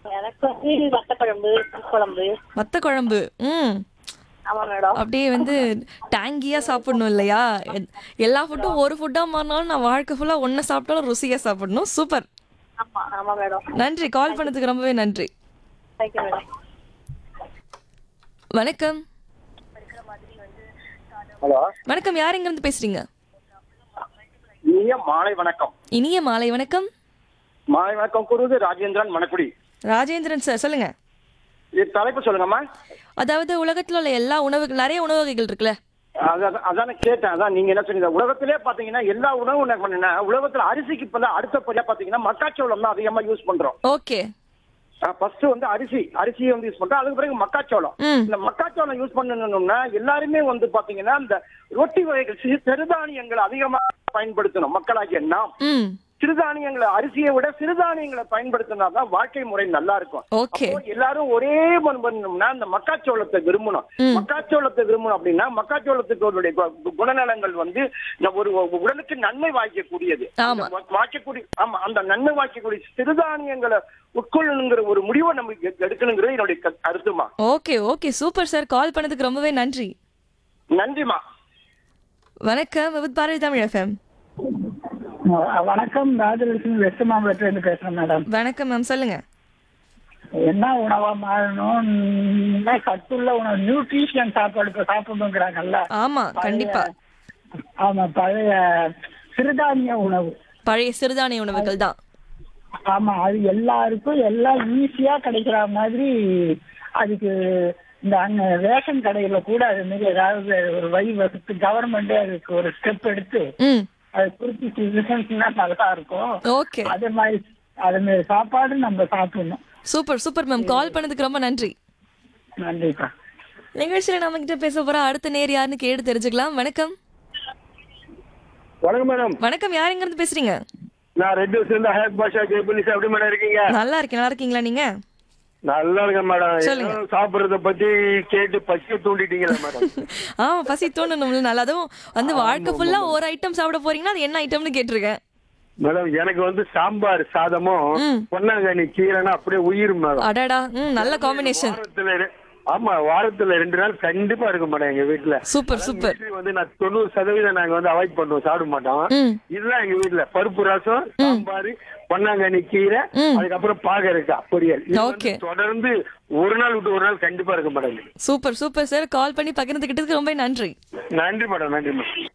எனக்கு வந்து வத்த குழம்பு குழம்பு வத்த குழம்பு ம் ஆமா மேடம் அப்படியே வந்து டேங்கியா சாப்பிடணும் இல்லையா எ- எல்லா ஃபுட்டும் ஒரு ஃபுட்டா மாறினாலும் நான் வாழ்க்கை ஃபுல்லா ஒன்னு சாப்பிட்டாலும் ருசியா சாப்பிடணும் சூப்பர் ஆமா ஆமா மேடம் நன்றி கால் பண்ணதுக்கு ரொம்பவே நன்றி தேங்க்யூ மேடம் வணக்கம் ஹலோ வணக்கம் யார் எங்க இருந்து பேசுறீங்க இனிய மாலை வணக்கம் இனிய மாலை வணக்கம் மாலை வணக்கம் கூறுவது ராஜேந்திரன் மணக்குடி ராஜேந்திரன் சார் சொல்லுங்க இது தலைப்பு சொல்லுங்கம்மா அதாவது உலகத்துல உள்ள எல்லா உணவுகள் நிறைய உணவு வகைகள் இருக்குல்ல அதான் அதானே கேட்டேன் அதான் நீங்க என்ன சொன்னீங்க உலகத்திலே பாத்தீங்கன்னா எல்லா உணவும் என்ன பண்ணுன்னா உலகத்துல அரிசிக்கு இப்ப அடுத்தபடியா பாத்தீங்கன்னா மக்காச்சோளம் தான் அதிகமா யூஸ் பண்றோம் ஓகே ஃபர்ஸ்ட் வந்து அரிசி அரிசியை வந்து யூஸ் பண்றோம் அதுக்கு பிறகு மக்காச்சோளம் ம். இந்த மக்காச்சோளம் யூஸ் பண்ணணும்னா எல்லாருமே வந்து பாத்தீங்கன்னா இந்த ரொட்டி வகைகள் சிறு- சிறுதானியங்களை அதிகமா பயன்படுத்தணும் மக்களாகிய நாம் ம் சிறுதானியங்களை அரிசியை விட சிறுதானியங்களை பயன்படுத்தினா தான் வாழ்க்கை முறை நல்லா இருக்கும் ஓகே அப்போ எல்லாரும் ஒரே மண் பண்ணணும்னா அந்த மக்காச்சோளத்தை விரும்பணும் ம். மக்காச்சோளத்தை விரும்பணும் அப்படின்னா மக்காச்சோளத்துக்கு ஒரு கு- குணநலங்கள் வந்து நம்ம ஒரு உடலுக்கு நன்மை வாய்க்கக்கூடியது ஆமா. அந்த வாய்க்கக்கூடிய ஆமா அந்த நன்மை வாய்க்கக்கூடிய சிறுதானியங்களை உட்கொள்ளணுங்கிற ஒரு முடிவை நம்ம எ- எடுக்கணுங்கிறது என்னுடைய க- கருத்துமா okay okay super sir call பண்ணதுக்கு ரொம்பவே நன்றி நன்றிமா வணக்கம் வித் பாரதி தமிழ் எஃப்எம் அஹ் வணக்கம் ராஜலட்சுமி வெஸ்ட் மாம்பலத்துல இருந்து பேசுறேன் மேடம் வணக்கம் மேம் சொல்லுங்க என்ன உணவா மாறணும் இன்னும் சத்துள்ள உணவு நியூட்ரிஷியன் சாப்பாடு இப்ப சாப்பிடணுங்கிறாங்கல்ல ஆமா கண்டிப்பா ஆமா பழைய சிறுதானிய உணவு பழைய சிறுதானிய உணவுகள் தான் ஆமா அது எல்லாருக்கும் எல்லாம் ஈஸியா கிடைக்கிற மாதிரி அதுக்கு இந்த அங்க ரேஷன் கடையில கூட அது மாதிரி ஏதாவது ஒரு வழி வகுத்து கவர்மெண்டே அதுக்கு ஒரு ஸ்டெப் எடுத்து ம் அது குறிப்பிட்ட ரிசல்ட்னா நல்லா இருக்கும் ஓகே அதே மாதிரி அதே மாதிரி சாப்பாடு நம்ம சாப்பிடணும் சூப்பர் சூப்பர் மேம் கால் பண்ணதுக்கு ரொம்ப நன்றி நன்றிப்பா நிகழ்ச்சியில நம்ம கிட்ட பேச போற அடுத்த நேர் யாருன்னு கேட்டு தெரிஞ்சுக்கலாம் வணக்கம் வணக்கம் மேடம் வணக்கம் யார் எங்க இருந்து பேசுறீங்க நான் ரெட் ஹவுஸ்ல இருந்து ஹயத் பாஷா ஜெயபுலிஸ் எப்படி மேடம் இருக்கீங்க நல்லா இருக்கேன் நல்லா இருக்கீங்களா நீங்க நல்லா இருக்கேன் மேடம் சொல்லுங்க. ஏதோ சாப்பிடுறத பத்தி கேட்டு பசிய தூண்டிட்டீங்களா மேடம் ஆமா பசி தோணணும்ல நல்லா அதுவும் வந்து வாழ்க்கை ஃபுல்லா ஒரு ஐட்டம் சாப்பிட போறீங்கன்னா அது என்ன ஐட்டம்னு கேட்டிருக்கேன் மேடம் எனக்கு வந்து சாம்பார் சாதமும் ம். பொன்னாங்கண்ணி கீரைனா அப்படியே உயிர் மேடம் அடடா ம் நல்ல காம்பினேஷன் வாரத்துல ரெ- ஆமா வாரத்துல ரெண்டு நாள் கண்டிப்பா இருக்கும் மேடம் எங்க வீட்டுல சூப்பர் சூப்பர் Usually வந்து நான் தொண்ணூறு சதவீதம் நாங்க வந்து அவாய்ட் பண்ணுவோம் சாப்பிட மாட்டோம் ம் இதுதான் எங்க வீட்டுல பருப்பு ரசம் சாம்பார் பொன்னாங்கண்ணி கீரை ம். அதுக்கப்புறம் பாகற்கா பொரியல் இது வந்து Okay. தொடர்ந்து ஒரு நாள் விட்டு ஒரு நாள் கண்டிப்பா இருக்கும் madam super super sir call பண்ணி பகிர்ந்துக்கிட்டதுக்கு ரொம்ப நன்றி நன்றி மேடம் நன்றி மேடம்